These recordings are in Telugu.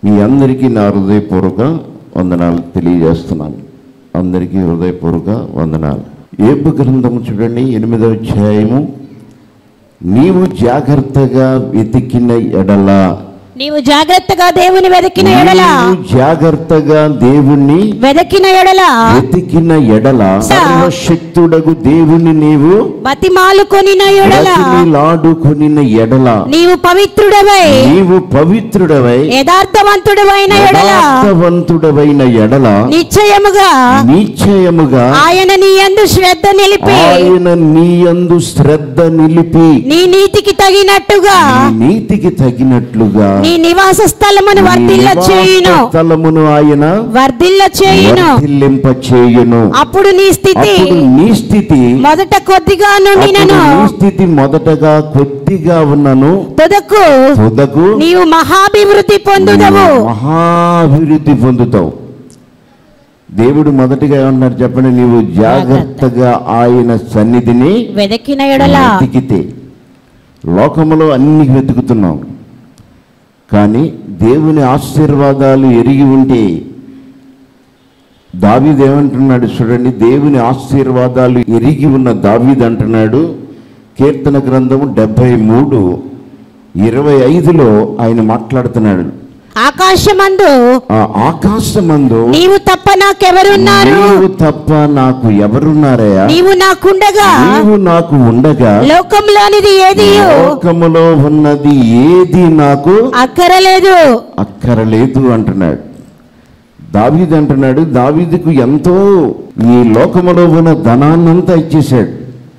మీ అందరికీ నా హృదయపూర్వక వందనాలు తెలియజేస్తున్నాను అందరికీ హృదయపూర్వక వందనాలు ఏపు గ్రంథము చూడండి ఎనిమిదవ అధ్యాయము నీవు జాగ్రత్తగా వెతికిన ఎడల నీవు జాగ్రత్తగా దేవుని వెదకిన ఎడల నీవు జాగ్రత్తగా దేవుణ్ణి వెదకిన ఎడల వెతికిన ఎడల సర్వశక్తుడగు దేవుని నీవు బతిమాలు కొనిన ఎడల లాడుకొనిన ఎడల నీవు పవిత్రుడవై నీవు పవిత్రుడవై యథార్థవంతుడవైన ఎడల యథార్థవంతుడవైన ఎడల నిశ్చయముగా నిశ్చయముగా ఆయన నీ యందు శ్రద్ధ నిలిపి ఆయన నీయందు శ్రద్ధ నిలిపి నీ నీతికి తగినట్టుగా నీ నీతికి తగినట్లుగా నీ నివాస స్థలమును నీ వర్ధిల్ల నివాస చేయును స్థలమును ఆయన వర్ధిల్ల చేయును వర్ధిల్లింప చేయును అప్పుడు నీ స్థితి అప్పుడు నీ స్థితి మొదట కొద్దిగా అప్పుడు నుండినను నీ స్థితి మొదటగా కొద్దిగా ఉన్నను తుదకు తుదకు నీవు మహాభివృద్ధి పొందుదవు నీవు మహాభివృద్ధి పొందుతావు దేవుడు మొదటిగా ఏమన్నారు చెప్పండి నీవు జాగ్రత్తగా ఆయన సన్నిధిని వెదకిన ఎడల వెతికితే లోకములో అన్ని వెతుకుతున్నాం కానీ దేవుని ఆశీర్వాదాలు ఎరిగి ఉంటే దావీదు ఏమంటున్నాడు చూడండి దేవుని ఆశీర్వాదాలు ఎరిగి ఉన్న దావీదు అంటున్నాడు కీర్తన గ్రంథము డెబ్బై మూడు ఇరవై ఐదులో ఆయన మాట్లాడుతున్నాడు ఆకాశమందు ఆ ఆకాశమందు నీవు తప్ప నాకెవరున్నారు నీవు తప్ప నాకు ఎవరున్నారయ్యా నీవు నాకుండగా నీవు నాకు ఉండగా లోకంలోనిది ఏది లోకములో ఉన్నది ఏది నాకు అక్కరలేదు అక్కరలేదు అంటున్నాడు దావీదు అంటున్నాడు దావీదుకు ఎంతో ఈ లోకములో ఉన్న ధనాన్నంతా ఇచ్చేశాడు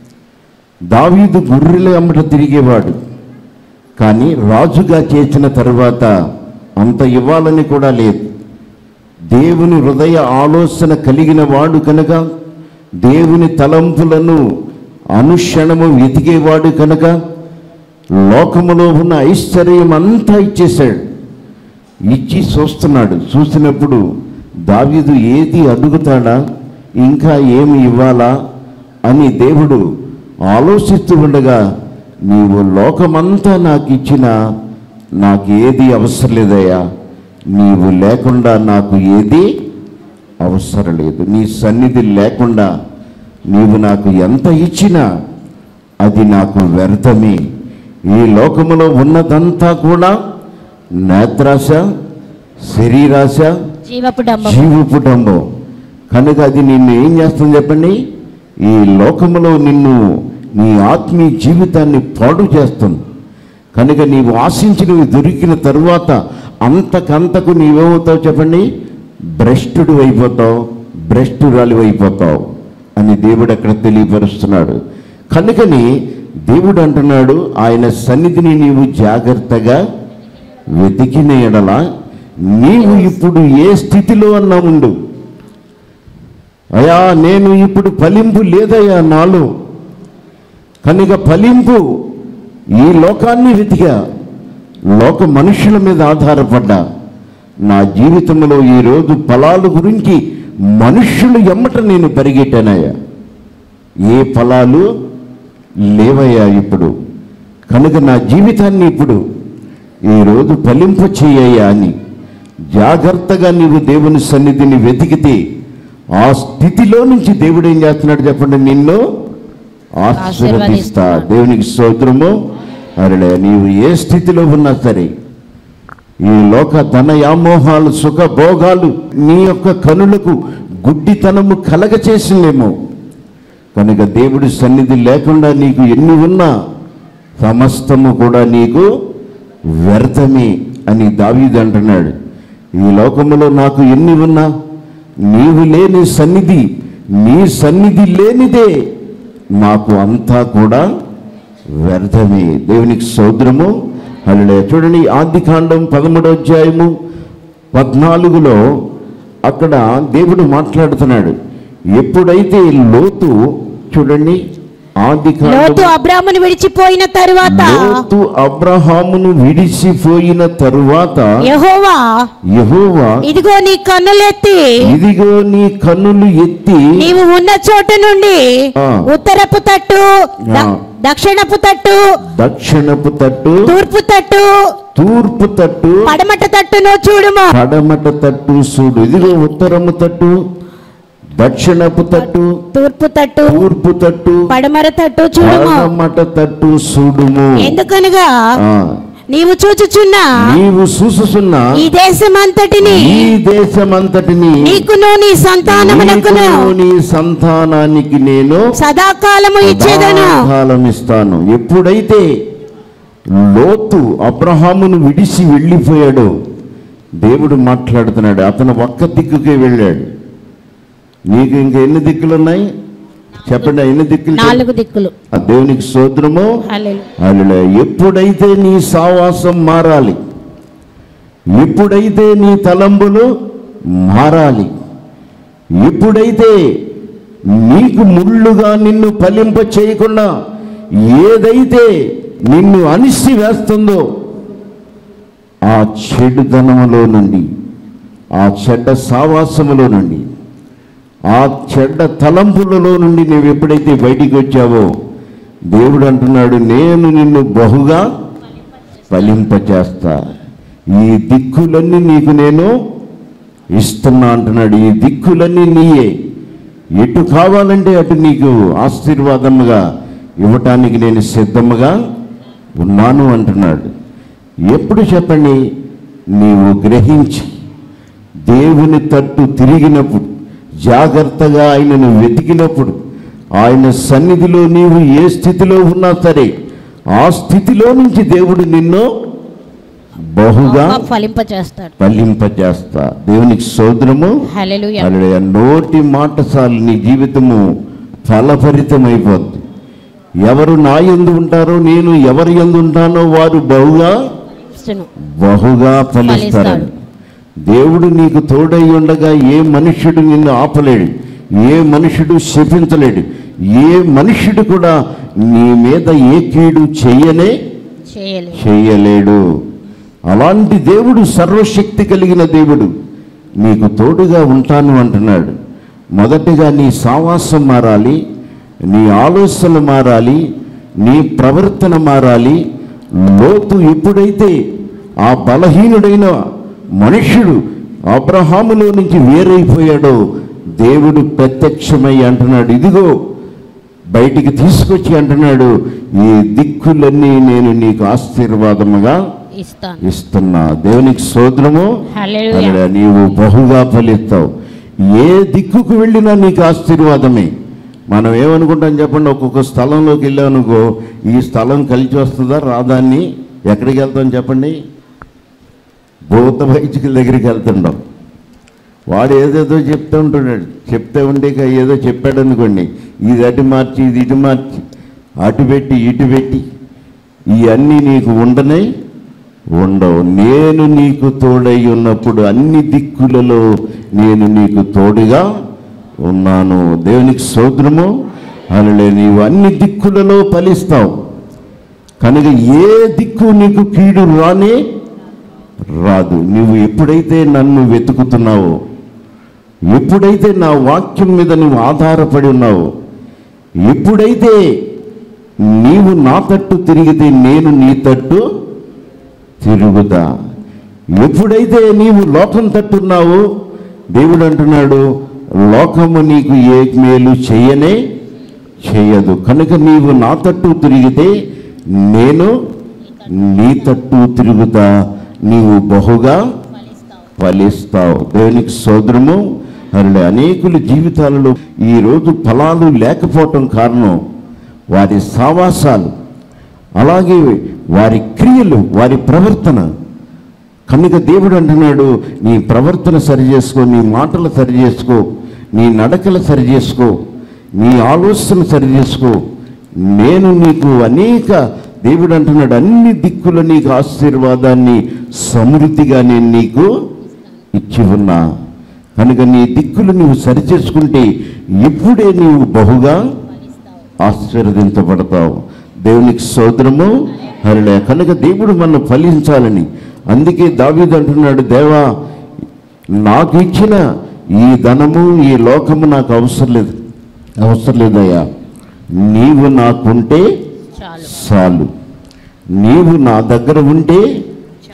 దావీదు గొర్రెల అమ్మట తిరిగేవాడు కానీ రాజుగా చేసిన తరువాత అంత ఇవ్వాలని కూడా లేదు దేవుని హృదయ ఆలోచన కలిగిన వాడు కనుక దేవుని తలంపులను అనుక్షణము వెతికేవాడు కనుక లోకములో ఉన్న ఐశ్వర్యం అంతా ఇచ్చేశాడు ఇచ్చి చూస్తున్నాడు చూసినప్పుడు దావీదు ఏది అడుగుతాడా ఇంకా ఏమి ఇవ్వాలా అని దేవుడు ఆలోచిస్తూ ఉండగా నీవు లోకమంతా నాకు ఇచ్చిన నాకు ఏది అవసరం లేదయ్యా నీవు లేకుండా నాకు ఏది అవసరం లేదు నీ సన్నిధి లేకుండా నీవు నాకు ఎంత ఇచ్చినా అది నాకు వ్యర్థమే ఈ లోకములో ఉన్నదంతా కూడా నేత్రాశ శరీరాశ జీవపు డంబం జీవపు డంబం కనుక అది నిన్ను ఏం చేస్తుంది చెప్పండి ఈ లోకములో నిన్ను నీ ఆత్మీయ జీవితాన్ని పాడు చేస్తుంది కనుక నీవు ఆశించినవి దొరికిన తరువాత అంతకంతకు నీవేమవుతావు చెప్పండి భ్రష్టుడు అయిపోతావు భ్రష్టురాలి అయిపోతావు అని దేవుడు అక్కడ తెలియపరుస్తున్నాడు కనుకని దేవుడు అంటున్నాడు ఆయన సన్నిధిని నీవు జాగ్రత్తగా వెతికిన ఎడల నీవు ఇప్పుడు ఏ స్థితిలో అన్నా ఉండు అయా నేను ఇప్పుడు ఫలింపు లేదయ్యా నాలో కనుక ఫలింపు ఈ లోకాన్ని వెతిగా లోక మనుషుల మీద ఆధారపడ్డా నా జీవితంలో ఈరోజు ఫలాలు గురించి మనుష్యులు ఎమ్మట నేను పరిగెట్టానయ్యా ఏ ఫలాలు లేవయ్యా ఇప్పుడు కనుక నా జీవితాన్ని ఇప్పుడు ఈరోజు ఫలింప చేయయ్యా అని జాగ్రత్తగా నీవు దేవుని సన్నిధిని వెతికితే ఆ స్థితిలో నుంచి దేవుడు ఏం చేస్తున్నాడు చెప్పండి నిన్ను ఆశీర్వదిస్తా దేవునికి స్తోత్రము అరడే నీవు ఏ స్థితిలో ఉన్నా సరే ఈ లోక ధన యామోహాలు సుఖ భోగాలు నీ యొక్క కనులకు గుడ్డితనము కలగ చేసిందేమో కనుక దేవుడి సన్నిధి లేకుండా నీకు ఎన్ని ఉన్నా సమస్తము కూడా నీకు వ్యర్థమే అని దావీదు అంటున్నాడు ఈ లోకములో నాకు ఎన్ని ఉన్నా నీవు లేని సన్నిధి నీ సన్నిధి లేనిదే నాకు అంతా కూడా వ్యర్థమే దేవునికి సౌద్రము అల్లుడే చూడండి ఆది కాండం పదమూడో అధ్యాయము పద్నాలుగులో అక్కడ దేవుడు మాట్లాడుతున్నాడు ఎప్పుడైతే లోతు చూడండి ఆది లోతు అబ్రామును విడిచిపోయిన తరువాత లోతు అబ్రహామును విడిచిపోయిన తరువాత యెహోవా యెహోవా ఇదిగో నీ కన్నులెత్తి ఇదిగో నీ కన్నులు ఎత్తి నీవు ఉన్న చోటు నుండి ఆ. ఉత్తరపు తట్టు ద- ఆ. దక్షిణపు తట్టు దక్షిణపు తట్టు తూర్పు తట్టు తూర్పు తట్టు పడమట తట్టును చూడుము పడమట తట్టు చూడు ఇదిగో ఉత్తరము తట్టు దక్షిణపు తట్టు తూర్పు తట్టు తూర్పు తట్టు పడమర తట్టు చూడుము పడమట తట్టు చూడుము ఎందుకనగా ఆ, నీవు చూచుచున్న నీవు చూసుచున్న ఈ దేశమంతటిని ఈ దేశమంతటిని నీకును నీ సంతానమునకును నీకును నీ సంతానానికి నేను సదాకాలము ఇచ్చేదను కాలం ఇస్తాను ఎప్పుడైతే లోతు అబ్రహామును విడిచి వెళ్ళిపోయాడు దేవుడు మాట్లాడుతున్నాడు అతను ఒక్క దిక్కుకే వెళ్ళాడు నీకు ఇంకా ఎన్ని దిక్కులు ఉన్నాయి చెప్పండి ఎన్ని దిక్కులు నాలుగు దిక్కులు ఆ దేవునికి సోదరము హల్లెలూయా. అలా ఎప్పుడైతే నీ సావాసం మారాలి ఎప్పుడైతే నీ తలంబులు మారాలి ఎప్పుడైతే నీకు ముళ్ళుగా నిన్ను ఫలింప చేయకుండా ఏదైతే నిన్ను అనిసి వేస్తుందో ఆ చెడుతనములో నుండి ఆ చెడ్డ సావాసములో నుండి ఆ చెడ్డ తలంపులలో నుండి నువ్వు ఎప్పుడైతే బయటికి వచ్చావో దేవుడు అంటున్నాడు నేను నిన్ను బహుగా ఫలింపచేస్తా ఈ దిక్కులన్నీ నీకు నేను ఇస్తున్నా అంటున్నాడు ఈ దిక్కులన్నీ నీయే ఎటు కావాలంటే అటు నీకు ఆశీర్వాదముగా ఇవ్వటానికి నేను సిద్ధముగా ఉన్నాను అంటున్నాడు ఎప్పుడు చెప్పండి నీవు గ్రహించి దేవుని తట్టు తిరిగినప్పుడు జాగ్రత్తగా ఆయనను వెతికినప్పుడు ఆయన సన్నిధిలో నీవు ఏ స్థితిలో ఉన్నా సరే ఆ స్థితిలో నుంచి దేవుడు నిన్ను బహుగా ఫలింప చేస్తాడు ఫలింపజేస్తా దేవునికి సోదరము హల్లెలూయా అలడే నోటి మాట చాలు నీ జీవితము ఫలభరితమైపోద్ది ఎవరు నా ఎందు ఉంటారో నేను ఎవరి ఎందు ఉంటానో వారు బహుగా ఇస్తును. బహుగా ఫలిస్తారని దేవుడు నీకు తోడై ఉండగా ఏ మనుష్యుడు నిన్ను ఆపలేడు ఏ మనుషుడు శపించలేడు ఏ మనుష్యుడు కూడా నీ మీద ఏ కీడు చెయ్యనే చేయలేదు చేయలేడు అలాంటి దేవుడు సర్వశక్తి కలిగిన దేవుడు నీకు తోడుగా ఉంటాను అంటున్నాడు మొదటిగా నీ సావాసం మారాలి నీ ఆలోచన మారాలి నీ ప్రవర్తన మారాలి లోతు ఎప్పుడైతే ఆ బలహీనుడైన మనుష్యుడు అబ్రహాములో నుంచి వేరైపోయాడో దేవుడు ప్రత్యక్షమై అంటున్నాడు ఇదిగో బయటికి తీసుకొచ్చి అంటున్నాడు ఈ దిక్కులన్నీ నేను నీకు ఆశీర్వాదముగా ఇస్తాను ఇస్తున్నా దేవునికి సోదరము హల్లెలూయా అలా నీవు బహుగా ఫలిస్తావు ఏ దిక్కుకు వెళ్ళినా నీకు ఆశీర్వాదమే మనం ఏమనుకుంటాం చెప్పండి ఒక్కొక్క స్థలంలోకి వెళ్ళామనుకో ఈ స్థలం కలిసి వస్తుందా రాదాన్ని ఎక్కడికి వెళ్తాం చెప్పండి భూత వైద్యుల దగ్గరికి వెళ్తుండం వాడు ఏదేదో చెప్తూ ఉంటున్నాడు చెప్తే ఉంటే ఇక ఏదో చెప్పాడు అనుకోండి ఇది అటు మార్చి ఇది ఇటు మార్చి అటు పెట్టి ఇటు పెట్టి ఇవన్నీ నీకు ఉండనే ఉండవు నేను నీకు తోడై ఉన్నప్పుడు అన్ని దిక్కులలో నేను నీకు తోడుగా ఉన్నాను దేవునికి సోదరము అలా నీవు అన్ని దిక్కులలో ఫలిస్తావు కనుక ఏ దిక్కు నీకు కీడు రానే రాదు నువ్వు ఎప్పుడైతే నన్ను వెతుకుతున్నావో ఎప్పుడైతే నా వాక్యం మీద నువ్వు ఆధారపడి ఉన్నావో ఎప్పుడైతే నీవు నా తట్టు తిరిగితే నేను నీ తట్టు తిరుగుతా ఎప్పుడైతే నీవు లోకం తట్టున్నావో దేవుడు అంటున్నాడు లోకము నీకు ఏ మేలు చేయనే చేయదు కనుక నీవు నా తట్టు తిరిగితే నేను నీ తట్టు తిరుగుతా నీవు బహుగా ఫలిస్తావు దేవునికి సోదరము అలా అనేకుల జీవితాలలో ఈరోజు ఫలాలు లేకపోవటం కారణం వారి సావాసాలు అలాగే వారి క్రియలు వారి ప్రవర్తన కనుక దేవుడు అంటున్నాడు నీ ప్రవర్తన సరి చేసుకో నీ మాటలు సరి చేసుకో నీ నడకలు సరి చేసుకో నీ ఆలోచన సరి చేసుకో నేను నీకు అనేక దేవుడు అంటున్నాడు అన్ని దిక్కుల నీకు ఆశీర్వాదాన్ని సమృద్ధిగా నేను నీకు ఇచ్చి ఉన్నా కనుక నీ దిక్కులు నువ్వు సరి చేసుకుంటే ఇప్పుడే నీవు బహుగా ఆశీర్వదించబడతావు దేవునికి సోదరము హరిలే కనుక దేవుడు మన ఫలించాలని అందుకే దావీదు అంటున్నాడు దేవా నాకు ఇచ్చిన ఈ ధనము ఈ లోకము నాకు అవసరం లేదు అవసరం లేదయ్యా నీవు నాకుంటే చాలు చాలు నీవు నా దగ్గర ఉంటే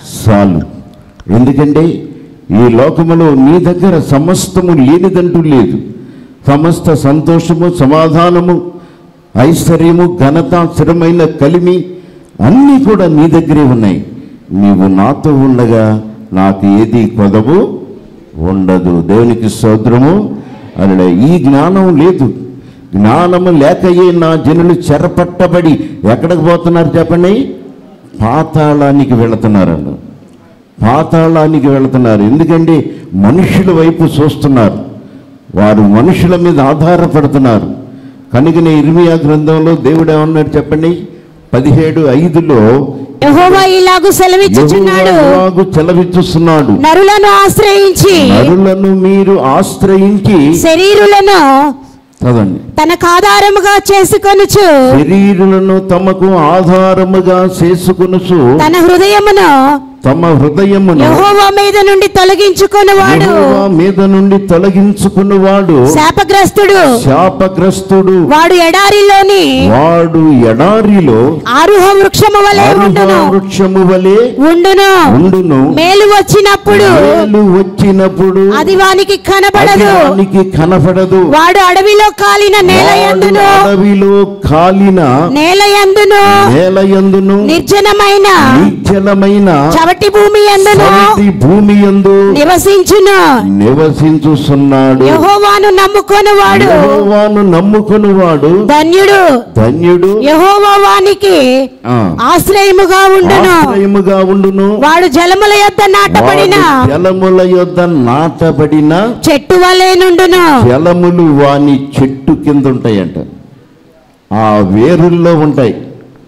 చాలు ఎందుకంటే ఈ లోకములో నీ దగ్గర సమస్తము లేనిదంటూ లేదు సమస్త సంతోషము సమాధానము ఐశ్వర్యము ఘనత స్థిరమైన కలిమి అన్నీ కూడా నీ దగ్గరే ఉన్నాయి నీవు నాతో ఉండగా నాకు ఏది కొదవు ఉండదు దేవునికి స్తోత్రము అలా ఈ జ్ఞానం లేదు జ్ఞానము లేకయే నా జనులు చెరపట్టబడి ఎక్కడికి పోతున్నారు చెప్పండి పాతాళానికి వెళుతున్నారండి పాతాళానికి వెళుతున్నారు ఎందుకంటే మనుషుల వైపు చూస్తున్నారు వారు మనుషుల మీద ఆధారపడుతున్నారు కనుకనే ఇర్మియా గ్రంథంలో దేవుడు ఏమన్నాడు చెప్పండి పదిహేడు ఐదులో యెహోవా ఇలాగు సెలవిచ్చుచున్నాడు యెహోవాకు చెలవిచ్చుస్తున్నాడు నరులను ఆశ్రయించి నరులను మీరు ఆశ్రయించి శరీరులను చదవండి తనకు ఆధారముగా చేసుకొనుచు శరీరులను తమకు ఆధారముగా చేసుకొనుచు తన హృదయమును తమ హృదయమును యెహోవా మీద నుండి తొలగించుకున్నవాడు యెహోవా మీద నుండి తొలగించుకున్నవాడు శాపగ్రస్తుడు శాపగ్రస్తుడు వాడు ఎడారిలోని వాడు ఎడారిలో ఆరుహ వృక్షము వలె అరుహ ఉండును వృక్షము వలె ఉండును ఉండును మేలు వచ్చినప్పుడు మేలు వచ్చినప్పుడు అది వానికి అది కనబడదు వానికి కనపడదు వాడు అడవిలో కాలిన నేల వాడు యందును అడవిలో కాలిన నేల యందును నేల యందును నిర్జనమైన నిశ్చలమైన చవటి భూమి యందును సమితి భూమి యందు నివసించును నివసించుచున్నాడు యెహోవాను నమ్ముకొనివాడు యెహోవాను నమ్ముకునివాడు ధన్యుడు ధన్యుడు యెహోవా వానికి ఆ, ఆశ్రయముగా ఉండును ఆశ్రయముగా ఉండును వాడు జలముల యొద్ద నాటబడిన వాడు జలముల యొద్ద నాటబడిన చెట్టు వలె నుండును జలములు వాని చెట్టు కింద ఉంటాయంట ఆ వేరుల్లో ఉంటాయి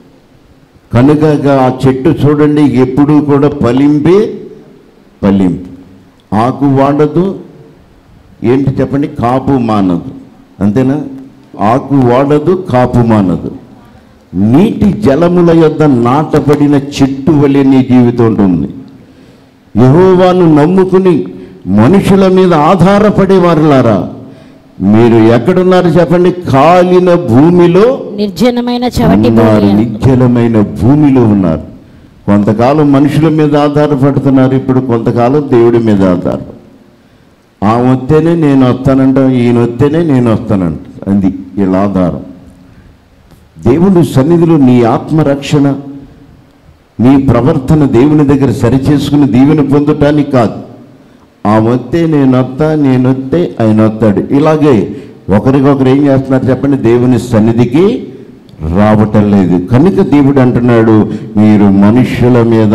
కనుక ఆ చెట్టు చూడండి ఎప్పుడూ కూడా ఫలింపే ఫలింపు ఆకు వాడదు ఏంటి చెప్పండి కాపు మానదు అంతేనా ఆకు వాడదు కాపు మానదు నీటి జలముల యొద్ద నాటబడిన చెట్టు వలె నీ జీవితం ఉంటుంది యహోవాను నమ్ముకుని మనుషుల మీద ఆధారపడే వారులారా మీరు ఎక్కడున్నారు చెప్పండి కాలిన భూమిలో నిర్జనమైన చవటి ఉన్నారు భూమి నిశ్చలమైన భూమిలో ఉన్నారు కొంతకాలం మనుషుల మీద ఆధారపడుతున్నారు ఇప్పుడు కొంతకాలం దేవుడి మీద ఆధారం ఆ వస్తేనే నేను వస్తానంట ఈయన వస్తేనే నేను వస్తానంట అది వీళ్ళ ఆధారం దేవుని సన్నిధిలో నీ ఆత్మరక్షణ నీ ప్రవర్తన దేవుని దగ్గర సరిచేసుకుని దీవెన పొందటానికి కాదు ఆ వస్తే నేను వస్తా నేను వస్తే ఆయన వస్తాడు ఇలాగే ఒకరికొకరు ఏం చేస్తున్నారు చెప్పండి దేవుని సన్నిధికి రావటం లేదు కనుక దేవుడు అంటున్నాడు మీరు మనుషుల మీద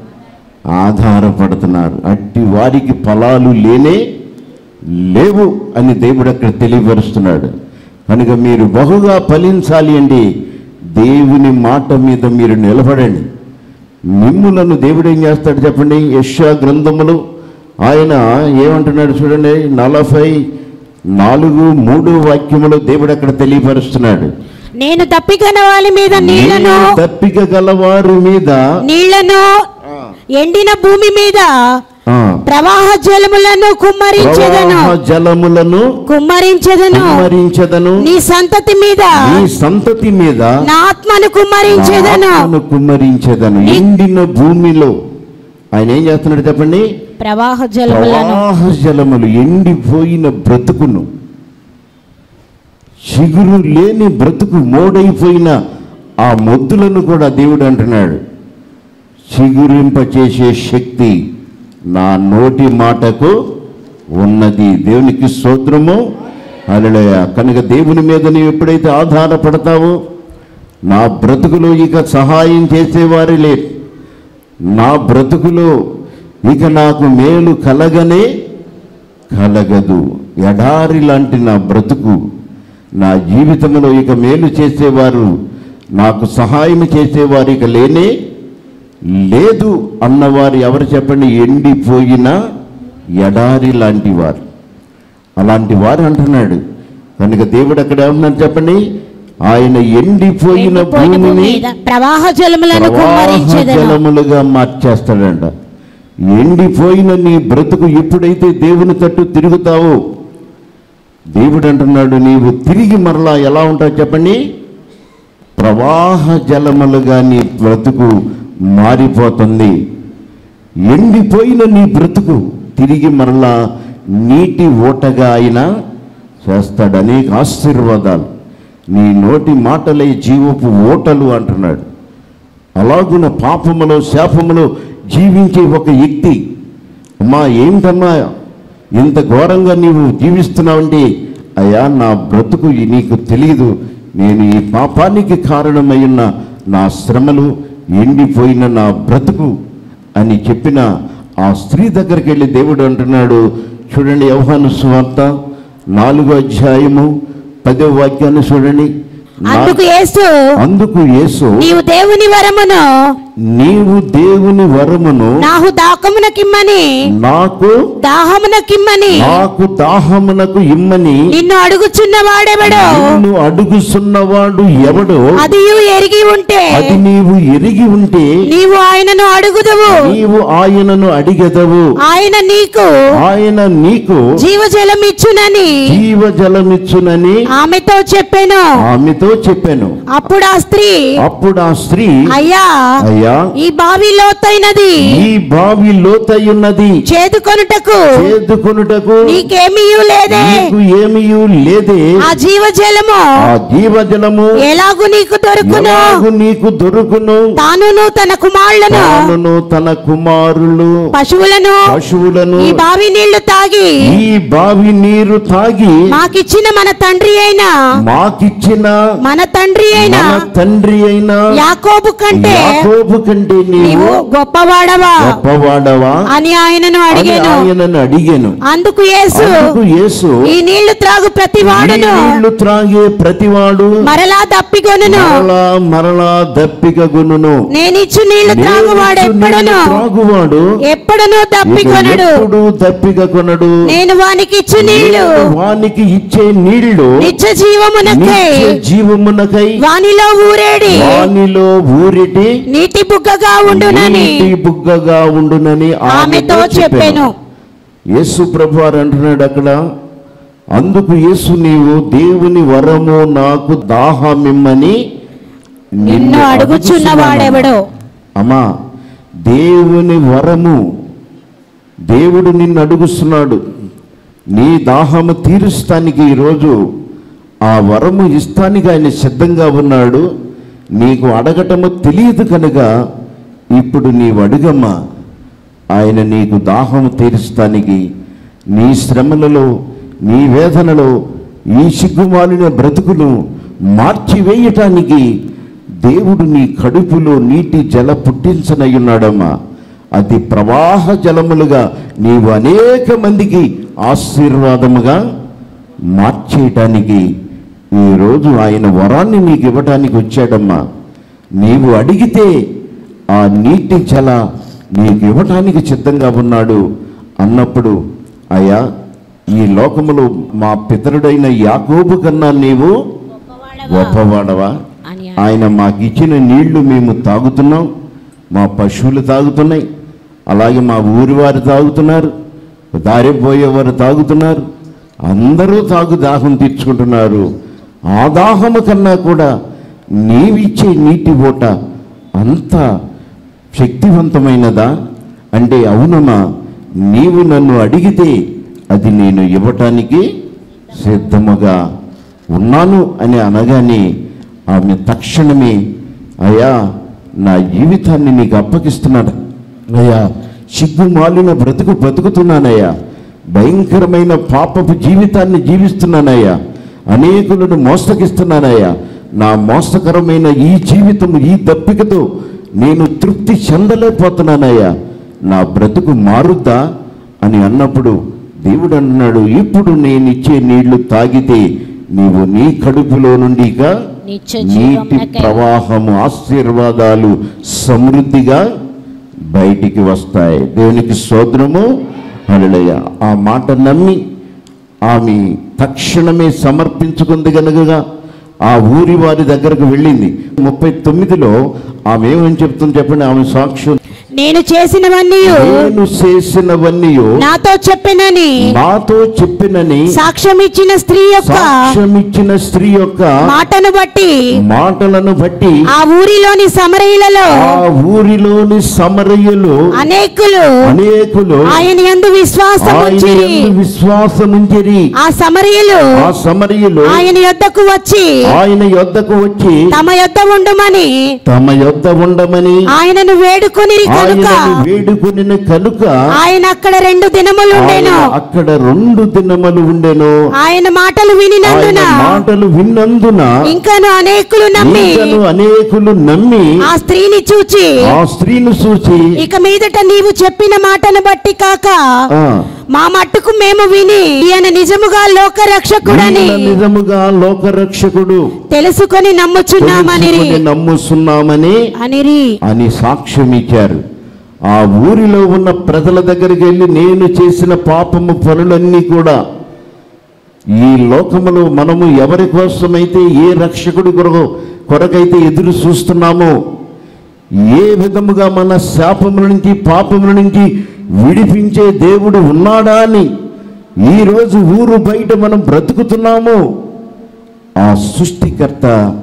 ఆధారపడుతున్నారు అట్టి వారికి ఫలాలు లేనే లేవు అని దేవుడు అక్కడ తెలియపరుస్తున్నాడు కనుక మీరు బహుగా ఫలించాలి అండి దేవుని మాట మీద మీరు నిలబడండి మిమ్ములను దేవుడు ఏం చేస్తాడు చెప్పండి యశ్యా గ్రంథములు ఆయన ఏమంటున్నాడు చూడండి నలభై నాలుగు మూడు వాక్యములు దేవుడు అక్కడ తెలియపరుస్తున్నాడు నేను తప్పికన వాళ్ళ మీద నీళ్లను నీవు తప్పిక గలవారి మీద నీళ్లను ఎండిన భూమి మీద ఆ, ప్రవాహ జలములను కుమ్మరించెదను ప్రవాహ జలములను కుమ్మరించెదను కుమ్మరించదను నీ సంతతి మీద నీ సంతతి మీద నా ఆత్మను కుమ్మరించెదను ఆత్మను కుమ్మరించేదను ఎండిన భూమిలో ఆయన ఏం చేస్తున్నాడు చెప్పండి ప్రవాహ జలములను ప్రవాహ జలములు ఎండిపోయిన బ్రతుకును చిగురు లేని బ్రతుకు మోడైపోయిన ఆ మొద్దులను కూడా దేవుడు అంటున్నాడు చిగురింపచేసే శక్తి నా నోటి మాటకు ఉన్నది దేవునికి స్తోత్రము అలడయ కనుక దేవుని మీద నీవు ఎప్పుడైతే ఆధారపడతావో నా బ్రతుకులో ఇక సహాయం చేసేవారు లేరు నా బ్రతుకులో ఇక నాకు మేలు కలగనే కలగదు ఎడారి లాంటి నా బ్రతుకు నా జీవితంలో ఇక మేలు చేసేవారు నాకు సహాయం చేసేవారు ఇక లేనే లేదు అన్నవారు ఎవరు చెప్పండి ఎండిపోయిన ఎడారి లాంటి వారు అలాంటి వారు అంటున్నాడు కనుక దేవుడు అక్కడ ఏమన్నారు చెప్పండి ఆయన ఎండిపోయిన ఎండిపోయిన భూమి భూమిని మీద ప్రవాహ జలములను ప్రవాహ కుమ్మరించెదను జలములుగా మార్చేస్తాడంట ఎండిపోయిన నీ బ్రతుకు ఎప్పుడైతే దేవుని తట్టు తిరుగుతావో దేవుడు అంటున్నాడు నీవు తిరిగి మరలా ఎలా ఉంటావు చెప్పండి ప్రవాహ జలములుగా నీ బ్రతుకు మారిపోతుంది ఎండిపోయిన నీ బ్రతుకు తిరిగి మరలా నీటి ఓటగా అయినా చేస్తాడు అనేక ఆశీర్వాదాలు నీ నోటి మాటలే జీవపు ఓటలు అంటున్నాడు అలాగున పాపములో శాపములో జీవించే ఒక వ్యక్తి అమ్మా ఏంటమ్మా ఇంత ఘోరంగా నీవు జీవిస్తున్నావంటే అయ్యా నా బ్రతుకు ఈ నీకు తెలియదు నేను ఈ పాపానికి కారణమై ఉన్న నా శ్రమలు ఎండిపోయిన నా బ్రతుకు అని చెప్పిన ఆ స్త్రీ దగ్గరికి వెళ్ళి దేవుడు అంటున్నాడు చూడండి యవహాను సువార్త నాలుగో అధ్యాయము పదో వాక్యాన్ని చూడండి నా- అందుకు యేసు అందుకు యేసు నీవు దేవుని వరమును నీవు దేవుని వరమును నాహు దాకమునకిమ్మని నాకు దాహమునకిమ్మని నాకు దాహమునకు ఇమ్మని నిన్ను అడుగుచున్న వాడెవడో నిన్ను అడుగుచున్నవాడు ఎవడో అదియు ఎరిగి ఉంటే అది నీవు ఎరిగి ఉంటే నీవు ఆయనను అడుగుదువు నీవు ఆయనను అడిగెదవు ఆయన నీకు ఆయన నీకు జీవజలం ఇచ్చునని జీవజలమిచ్చునని ఆమెతో చెప్పాను ఆమెతో చెప్పాను అప్పుడు ఆ స్త్రీ అప్పుడు ఆ స్త్రీ అయ్యా అయ్యా ఈ బావి లోతైనది ఈ బావి లోతయున్నది చేదుకొనుటకు చేదుకొనుటకు నీకేమీ లేదే నీకు ఏమియూ లేదే ఆ జీవజలము ఆ జీవజలము ఎలాగు నీకు దొరుకును ఎలాగు నీకు దొరుకును తానును తన కుమారులను తానును తన కుమారులు పశువులను పశువులను ఈ బావి నీళ్లు తాగి ఈ బావి నీరు తాగి మాకిచ్చిన మన తండ్రి అయిన మాకిచ్చిన మన తండ్రి అయిన మన తండ్రి అయిన యాకోబు కంటే యాకోబు కంటే నీవు నీవు గొప్పవాడవా గొప్పవాడవా అని ఆయనను అని అడిగాను ఆయనను అడిగాను అందుకు యేసు అందుకు యేసు ఈ నీళ్లు త్రాగు ప్రతి ఈ వాడును నీళ్లు త్రాగే ప్రతివాడు మరలా దప్పికొనును మరలా మరలా దప్పిక గునును నేనిచ్చు నీళ్లు త్రాగువాడు ఎప్పుడును త్రాగువాడు ఎప్పుడును ఇక దప్పికొనడు ఎప్పుడు దప్పిక కొనడు నేను వానికి ఇచ్చు నీళ్లు వానికి ఇచ్చే నీళ్లు నిత్య జీవమునకై నిత్య జీవమునకై వానిలో ఊరేడి వానిలో ఊరిటి నీటి బుగ్గగా ఉండునని నీటి బుగ్గగా ఉండునని ఆమెతో చెప్పాను యేసు ప్రభు వారు అంటున్నాడు అక్కడ అందుకు యేసు నీవు దేవుని వరము నాకు దాహమిమ్మని నిన్ను అడుగుచున్న వాడెవడో అమ్మా దేవుని వరము దేవుడు నిన్ను అడుగుస్తున్నాడు నీ దాహము తీరుస్తానికి ఈరోజు ఆ వరము ఇస్తానికి ఆయన సిద్ధంగా ఉన్నాడు నీకు అడగటము తెలియదు కనుక ఇప్పుడు నీవు అడుగమ్మా ఆయన నీకు దాహము తీరుస్తానికి నీ శ్రమలలో నీ వేదనలో ఈ సిగ్గుమాలిన బ్రతుకును మార్చివేయటానికి దేవుడు నీ కడుపులో నీటి జల పుట్టించనయ్యున్నాడమ్మా అది ప్రవాహ జలములుగా నీవు అనేక మందికి ఆశీర్వాదముగా మార్చేయటానికి ఈరోజు ఆయన వరాన్ని నీకు ఇవ్వటానికి వచ్చాడమ్మా నీవు అడిగితే ఆ నీటి జల నీకు ఇవ్వటానికి సిద్ధంగా ఉన్నాడు అన్నప్పుడు అయ్యా ఈ లోకములో మా పితరుడైన యాకోబు కన్నా నీవు గొప్పవాడవా అని ఆయన మాకు ఇచ్చిన నీళ్లు మేము తాగుతున్నాం మా పశువులు తాగుతున్నాయి అలాగే మా ఊరి వారు తాగుతున్నారు దారి పోయేవారు తాగుతున్నారు అందరూ తాగు దాహం తీర్చుకుంటున్నారు ఆ దాహము కన్నా కూడా నీవిచ్చే నీటి ఓట అంత శక్తివంతమైనదా అంటే అవునమ్మా నీవు నన్ను అడిగితే అది నేను ఇవ్వటానికి సిద్ధముగా ఉన్నాను అని అనగానే ఆమె తక్షణమే అయ్యా నా జీవితాన్ని నీకు అప్పగిస్తున్నాడు అయ్యా సిగ్గుమాలిన బ్రతుకు బ్రతుకుతున్నానయ్యా భయంకరమైన పాపపు జీవితాన్ని జీవిస్తున్నానయ్యా అనేకులను మోసగిస్తున్నానయ్యా నా మోసకరమైన ఈ జీవితం ఈ దప్పికతో నేను తృప్తి చెందలేకపోతున్నానయ్యా నా బ్రతుకు మారుద్దా అని అన్నప్పుడు దేవుడు అన్నాడు ఇప్పుడు నేను ఇచ్చే నీళ్లు తాగితే నీవు నీ కడుపులో నుండి ఇక నిత్య నీటి జీవమునకై ప్రవాహము ఆశీర్వాదాలు సమృద్ధిగా బయటికి వస్తాయి దేవునికి స్తోత్రము హల్లెలూయ ఆ మాట నమ్మి ఆమె తక్షణమే సమర్పించుకుంది కనుక ఆ ఊరి వారి దగ్గరకు వెళ్ళింది ముప్పై తొమ్మిదిలో ఆమె ఏమని చెప్తుంది చెప్పండి ఆమె సాక్ష్యం నేను చేసినవన్నీ నేను చేసినవన్నీ నాతో చెప్పినని నాతో చెప్పినని సాక్ష్యం ఇచ్చిన స్త్రీ యొక్క సాక్ష్యం ఇచ్చిన స్త్రీ యొక్క మాటను బట్టి మాటలను బట్టి ఆ ఊరిలోని సమరయులలో ఆ ఊరిలోని సమరయులు అనేకులు అనేకులు ఆయన యందు విశ్వాసం ఆయన ఉంచిరి యందు విశ్వాసముంచిరి ఆ సమరయులు ఆ సమరయులు ఆయన యొద్దకు వచ్చి ఆయన యొద్దకు వచ్చి తమ యొద్ద ఉండుమని తమ యొద్ద ఉండమని ఆయనను వేడుకొని కనుక ఆయనను వేడుకుని కనుక ఆయన అక్కడ రెండు దినములు ఆయన ఉండెను అక్కడ రెండు దినములు ఉండెను ఆయన మాటలు వినినందున ఆయన మాటలు విన్నందున ఇంకను అనేకులు నమ్మి ఇంకను అనేకులు నమ్మి ఆ స్త్రీని చూచి ఆ స్త్రీని చూచి ఇక మీదట నీవు చెప్పిన మాటను బట్టి కాక ఆ, మా మట్టుకు మేము విని ఈయన నిజముగా లోక రక్షకుడని ఈయన నిజముగా లోకరక్షకుడు తెలుసుకొని నమ్ముచున్నామని తెలుసుకొని నమ్ముతున్నామని అనిరి అని సాక్ష్యం ఇచ్చారు ఆ ఊరిలో ఉన్న ప్రజల దగ్గరికి వెళ్ళి నేను చేసిన పాపము పనులన్నీ కూడా ఈ లోకములో మనము ఎవరి కోసమైతే ఏ రక్షకుడి కొరకు కొరకైతే ఎదురు చూస్తున్నామో ఏ విధముగా మన శాపముల నుంచి పాపముల నుంచి విడిపించే దేవుడు ఉన్నాడా అని ఈరోజు ఊరు బయట మనం బ్రతుకుతున్నాము ఆ సృష్టికర్త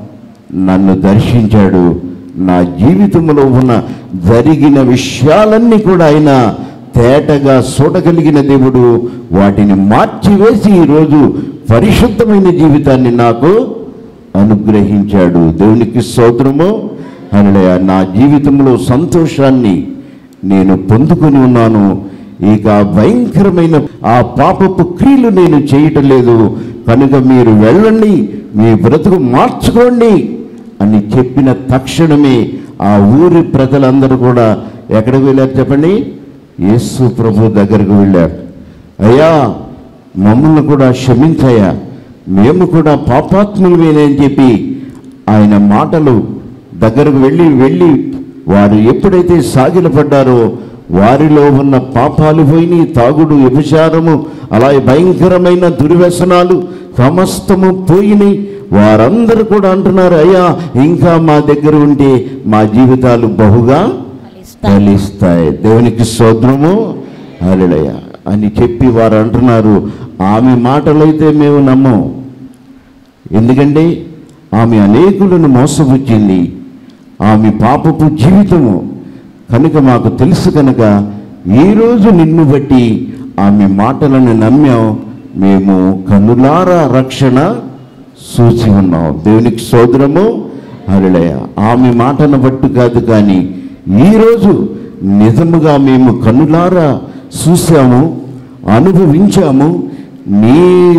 నన్ను దర్శించాడు నా జీవితంలో ఉన్న జరిగిన విషయాలన్నీ కూడా ఆయన తేటగా చూడగలిగిన దేవుడు వాటిని మార్చివేసి ఈరోజు పరిశుద్ధమైన జీవితాన్ని నాకు అనుగ్రహించాడు దేవునికి స్తోత్రము హల్లెలూయా నా జీవితంలో సంతోషాన్ని నేను పొందుకొని ఉన్నాను ఇక భయంకరమైన ఆ పాపపు క్రియలు నేను చేయటం లేదు కనుక మీరు వెళ్ళండి మీ బ్రతుకు మార్చుకోండి అని చెప్పిన తక్షణమే ఆ ఊరి ప్రజలందరూ కూడా ఎక్కడికి వెళ్ళారు చెప్పండి యేసు ప్రభు దగ్గరకు వెళ్ళారు అయ్యా మమ్మల్ని కూడా క్షమించయ్యా మేము కూడా పాపాత్ములమేనని చెప్పి ఆయన మాటలు దగ్గరకు వెళ్ళి వెళ్ళి వారు ఎప్పుడైతే సాగిలపడ్డారో వారిలో ఉన్న పాపాలు పోయినాయి తాగుడు వ్యభిచారము అలాగే భయంకరమైన దుర్వ్యసనాలు సమస్తము పోయినాయి వారందరూ కూడా అంటున్నారు అయ్యా ఇంకా మా దగ్గర ఉంటే మా జీవితాలు బహుగా ఫలిస్తాయి దేవునికి స్తోత్రము హల్లెలూయ అని చెప్పి వారు అంటున్నారు ఆమె మాటలైతే మేము నమ్మం ఎందుకంటే ఆమె అనేకులను మోసపుచ్చింది ఆమె పాపపు జీవితము కనుక మాకు తెలుసు కనుక ఈరోజు నిన్ను బట్టి ఆమె మాటలను నమ్మాం మేము కనులారా రక్షణ చూసి ఉన్నాం దేవునికి సోదరము హరిళయ ఆమె మాటను బట్టి కాదు కానీ ఈరోజు నిజముగా మేము కనులారా చూసాము అనుభవించాము నీ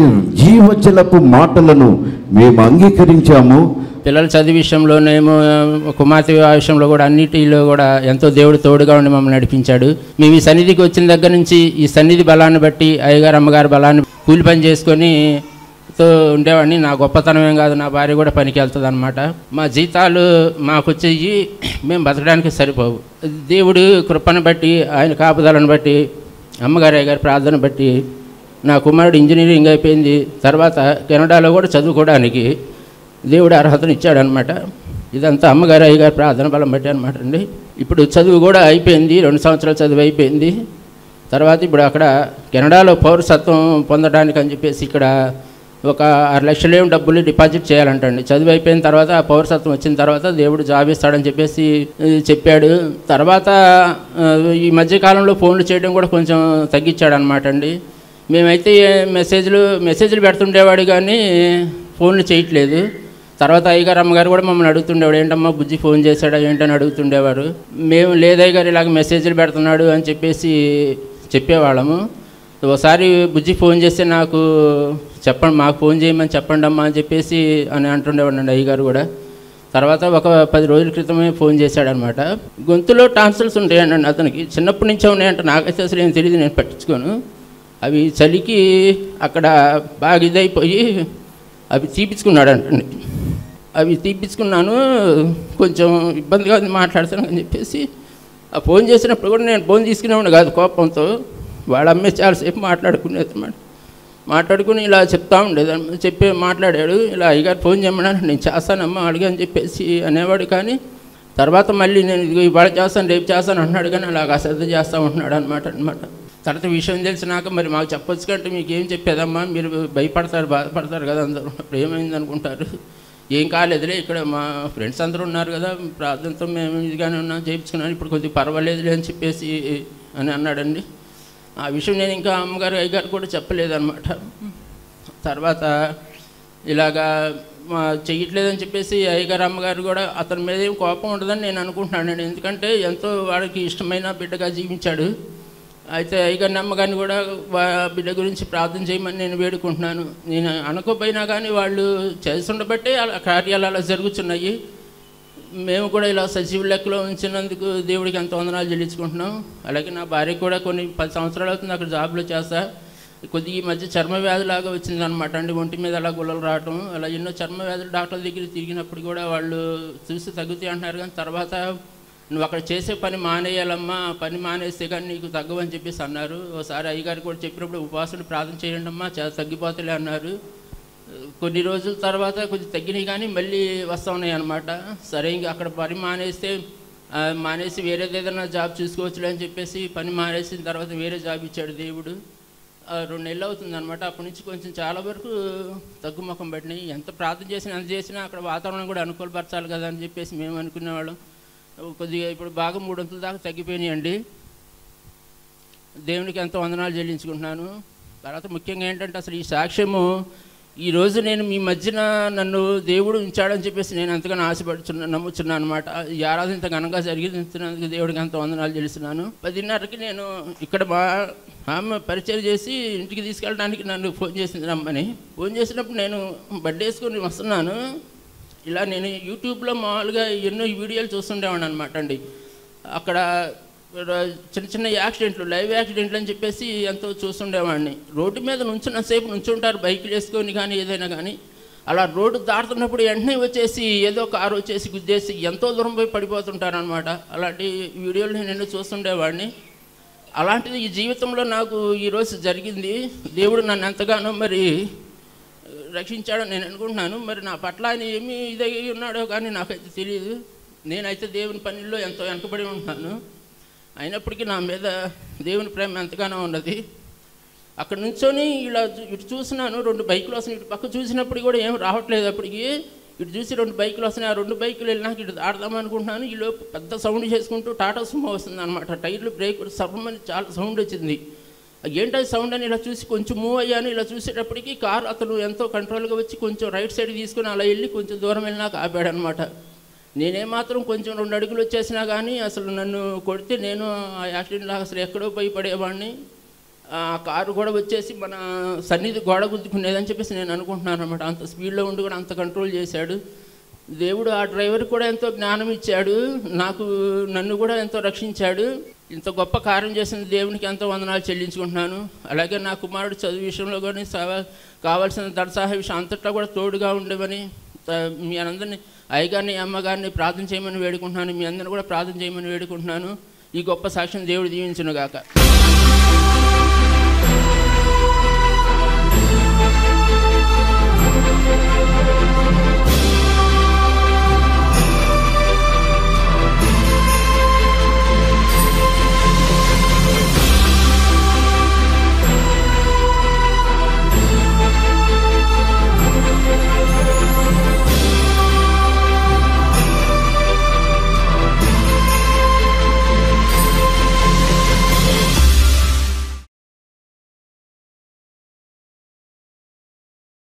జీవజలపు మాటలను మేము అంగీకరించాము పిల్లల చదువు విషయంలోనేమో కుమార్తె వివాహ విషయంలో కూడా అన్నిటిలో కూడా ఎంతో దేవుడు తోడుగా ఉండి మమ్మల్ని నడిపించాడు మేము ఈ సన్నిధికి వచ్చిన దగ్గర నుంచి ఈ సన్నిధి బలాన్ని బట్టి అయ్యగారు అమ్మగారి బలాన్ని కూలి పని చేసుకొని తో ఉండేవాడిని నా గొప్పతనం ఏం కాదు నా భార్య కూడా పనికి వెళ్తుంది అనమాట మా జీతాలు మాకు వచ్చేవి మేము బతకడానికి సరిపోవు దేవుడు కృపను బట్టి ఆయన కాపుదలను బట్టి అమ్మగారి అయ్యగారి ప్రార్థన బట్టి నా కుమారుడు ఇంజనీరింగ్ అయిపోయింది తర్వాత కెనడాలో కూడా చదువుకోవడానికి దేవుడు అర్హతను ఇచ్చాడనమాట ఇదంతా అమ్మగారు అయ్యగారు ప్రార్థన బలం బట్టి అనమాట అండి ఇప్పుడు చదువు కూడా అయిపోయింది రెండు సంవత్సరాలు చదువు అయిపోయింది తర్వాత ఇప్పుడు అక్కడ కెనడాలో పౌరసత్వం పొందడానికి అని చెప్పేసి ఇక్కడ ఒక ఆరు లక్షలు ఏం డబ్బులు డిపాజిట్ చేయాలంటండి చదువు అయిపోయిన తర్వాత ఆ పౌరసత్వం వచ్చిన తర్వాత దేవుడు జాబ్ ఇస్తాడని చెప్పేసి ఆ, చెప్పాడు తర్వాత ఆ, ఈ మధ్యకాలంలో ఫోన్లు చేయడం కూడా కొంచెం తగ్గించాడు అనమాట అండి మేమైతే మెసేజ్లు మెసేజ్లు పెడుతుండేవాడు కానీ ఫోన్లు చేయట్లేదు తర్వాత అయ్యగారు అమ్మగారు కూడా మమ్మల్ని అడుగుతుండేవాడు ఏంటమ్మా బుజ్జి ఫోన్ చేశాడా ఏంటని అడుగుతుండేవారు మేము లేదయ్య గారు ఇలాగ మెసేజ్లు పెడుతున్నాడు అని చెప్పేసి చెప్పేవాళ్ళము ఒకసారి బుజ్జి ఫోన్ చేస్తే నాకు చెప్పండి మాకు ఫోన్ చేయమని చెప్పండి అమ్మా అని చెప్పేసి అని అంటుండేవాడు అయ్యగారు కూడా తర్వాత ఒక పది రోజుల క్రితమే ఫోన్ చేశాడనమాట గొంతులో టాన్సిల్స్ ఉంటాయండి అతనికి చిన్నప్పటి నుంచే ఉన్నాయంట నాకైతే అసలు ఏం తెలియదు నేను పట్టించుకోను అవి చలికి అక్కడ బాగా ఇదైపోయి అవి తీపించుకున్నాడంటండి అవి తీపించుకున్నాను కొంచెం ఇబ్బందిగా ఉంది మాట్లాడుతాను అని చెప్పేసి ఆ ఫోన్ చేసినప్పుడు కూడా నేను ఫోన్ తీసుకునేవాడు కాదు కోపంతో వాళ్ళ అమ్మే చాలాసేపు మాట్లాడుకునేది అన్నమాట మాట్లాడుకుని ఇలా చెప్తా ఉండేది చెప్పి మాట్లాడాడు ఇలా అయ్యగారు ఫోన్ చేయమన్నాను నేను చేస్తానమ్మా అడిగా అని చెప్పేసి అనేవాడు కానీ తర్వాత మళ్ళీ నేను ఇదిగో ఇవాళ చేస్తాను రేపు చేస్తాను అంటున్నాడు కానీ అలాగ అశ్రద్ధ చేస్తూ ఉంటున్నాడు అనమాట అనమాట తర్వాత విషయం తెలిసినాక మరి మాకు చెప్పొచ్చు కంటే మీకు ఏం చెప్పేదమ్మా మీరు భయపడతారు బాధపడతారు కదా అందరూ అప్పుడు ఏమైంది అనుకుంటారు ఏం కాలేదులే ఇక్కడ మా ఫ్రెండ్స్ అందరూ ఉన్నారు కదా ప్రార్థనతో మేము ఇదిగానే ఉన్నాం చేయించుకున్నాను ఇప్పుడు కొద్దిగా పర్వాలేదులే అని చెప్పేసి అని అన్నాడండి ఆ విషయం నేను ఇంకా అమ్మగారు అయ్యగారు కూడా చెప్పలేదన్నమాట తర్వాత ఇలాగా మా చెయ్యట్లేదని చెప్పేసి అయ్యగారు అమ్మగారు కూడా అతని మీద ఏం కోపం ఉండదని నేను అనుకుంటున్నాను ఎందుకంటే ఎంతో వాడికి ఇష్టమైన బిడ్డగా జీవించాడు అయితే అయ్యగారిని అమ్మగారిని కూడా వా- బిడ్డ గురించి ప్రార్థన చేయమని నేను వేడుకుంటున్నాను నేను అనుకోపోయినా కానీ వాళ్ళు చేస్తుండబట్టే అలా కార్యాలు అలా జరుగుతున్నాయి మేము కూడా ఇలా సజీవ లెక్కలో ఉంచినందుకు దేవుడికి ఎంత వందనాలు చెల్లించుకుంటున్నాం అలాగే నా భార్య కూడా కొన్ని పది సంవత్సరాలు అవుతుంది అక్కడ జాబ్లో చేస్తా కొద్దిగా ఈ మధ్య చర్మ వ్యాధి లాగా వచ్చింది అనమాట అండి ఒంటి మీద అలా గుల్లలు రావటం అలా ఎన్నో చర్మ వ్యాధులు డాక్టర్ల దగ్గర తిరిగినప్పుడు కూడా వాళ్ళు చూసి తగ్గుతాయి అంటున్నారు కానీ తర్వాత నువ్వు అక్కడ చేసే పని మానేయాలమ్మా ఆ పని మానేస్తే కానీ నీకు తగ్గవని చెప్పేసి అన్నారు ఒకసారి అయ్యగారు కూడా చెప్పినప్పుడు ఉపవాసులు ప్రార్థన చేయండి అమ్మా చాలా తగ్గిపోతలే అన్నారు కొన్ని రోజుల తర్వాత కొంచెం తగ్గినాయి కానీ మళ్ళీ వస్తూ ఉన్నాయి అనమాట సరే ఇంకా అక్కడ పని మానేస్తే ఆ, మానేసి వేరేది ఏదైనా జాబ్ చూసుకోవచ్చులే అని చెప్పేసి పని మానేసిన తర్వాత వేరే జాబ్ ఇచ్చాడు దేవుడు ఆ, రెండు నెలలు అవుతుంది అనమాట అప్పటి నుంచి కొంచెం చాలా వరకు తగ్గుముఖం పట్టినాయి ఎంత ప్రార్థన చేసినా ఎంత చేసినా అక్కడ వాతావరణం కూడా అనుకూలపరచాలి కదా అని చెప్పేసి మేము అనుకునేవాళ్ళం కొద్దిగా ఇప్పుడు బాగా మూడొంతుల దాకా తగ్గిపోయినాయండి దేవునికి ఎంతో వందనాలు చెల్లించుకుంటున్నాను తర్వాత ముఖ్యంగా ఏంటంటే అసలు ఈ సాక్ష్యము ఈ రోజు నేను మీ మధ్యన నన్ను దేవుడు ఉంచాడని చెప్పేసి నేను ఎంతగానో ఆశపడుచున్నా నమ్ముచున్నాను అనమాట ఈ ఆరాధన ఇంత ఘనంగా జరిగించినందుకు దేవుడికి ఎంతో వందనాలు చెల్లిస్తున్నాను పదిన్నరకి నేను ఇక్కడ మా ఆమె పరిచయం చేసి ఇంటికి తీసుకెళ్ళడానికి నన్ను ఫోన్ చేసింది రమ్మని ఫోన్ చేసినప్పుడు నేను బర్త్డే వేసుకొని వస్తున్నాను ఇలా నేను యూట్యూబ్లో మామూలుగా ఎన్నో వీడియోలు చూస్తుండేవాడిని అనమాట అండి అక్కడ ర- చిన్న చిన్న యాక్సిడెంట్లు లైవ్ యాక్సిడెంట్లు అని చెప్పేసి ఎంతో చూస్తుండేవాడిని రోడ్డు మీద నుంచున్నసేపు నుంచుంటారు బైకులు వేసుకొని కానీ ఏదైనా కానీ అలా రోడ్డు దాటుతున్నప్పుడు వెంటనే వచ్చేసి ఏదో కారు వచ్చేసి గుద్దేసి ఎంతో దూరం పోయి పడిపోతుంటారు అనమాట అలాంటి వీడియోలు నేను ఎన్నో చూస్తుండేవాడిని అలాంటిది ఈ జీవితంలో నాకు ఈరోజు జరిగింది దేవుడు నన్ను ఎంతగానో మరి రక్షించాడని నేను అనుకుంటున్నాను మరి నా పట్ల ఆయన ఏమి ఇదై ఉన్నాడో కానీ నాకైతే తెలియదు నేనైతే దేవుని పనిలో ఎంతో వెనకబడి ఉంటున్నాను అయినప్పటికీ నా మీద దేవుని ప్రేమ ఎంతగానో ఉన్నది అక్కడ నుంచొని ఇలా చూ- ఇటు చూసినాను రెండు బైకులు వస్తున్నాయి ఇటు పక్క చూసినప్పుడు కూడా ఏం రావట్లేదు అప్పటికి ఇటు చూసి రెండు బైకులు వస్తున్నాయి ఆ రెండు బైకులు వెళ్ళినాక ఇటు ఆడదాం అనుకుంటున్నాను ఈ లోపు పెద్ద సౌండ్ చేసుకుంటూ టాటా సుమో వస్తుంది అనమాట టైర్లు బ్రేక్ సర్వమని చాలా సౌండ్ వచ్చింది ఏంటది సౌండ్ అని ఇలా చూసి కొంచెం మూవ్ అయ్యాను ఇలా చూసేటప్పటికి కారు అతను ఎంతో కంట్రోల్గా వచ్చి కొంచెం రైట్ సైడ్ తీసుకుని అలా వెళ్ళి కొంచెం దూరం వెళ్ళినాక ఆపాడనమాట నేనేమాత్రం కొంచెం రెండు అడుగులు వచ్చేసినా కానీ అసలు నన్ను కొడితే నేను ఆ యాక్సిడెంట్ లాగా అసలు ఎక్కడో పోయి పడేవాడిని ఆ కారు కూడా వచ్చేసి మన సన్నిధి గోడ గుద్దుకునేదని చెప్పేసి నేను అనుకుంటున్నాను అనమాట అంత స్పీడ్లో ఉండి కూడా అంత కంట్రోల్ చేశాడు దేవుడు ఆ డ్రైవర్ కూడా ఎంతో జ్ఞానం ఇచ్చాడు నాకు నన్ను కూడా ఎంతో రక్షించాడు ఇంత గొప్ప కార్యం చేసిన దేవునికి ఎంతో వందనాలు చెల్లించుకుంటున్నాను అలాగే నా కుమారుడు చదువు విషయంలో కానీ సవ- కావాల్సిన దర్శాహ విషయం అంతటా కూడా తోడుగా ఉండేవని త- మీ అందరినీ అయ్యగారిని అమ్మగారిని ప్రార్థన చేయమని వేడుకుంటున్నాను మీ అందరిని కూడా ప్రార్థన చేయమని వేడుకుంటున్నాను ఈ గొప్ప సాక్ష్యం దేవుడు దీవించును గాక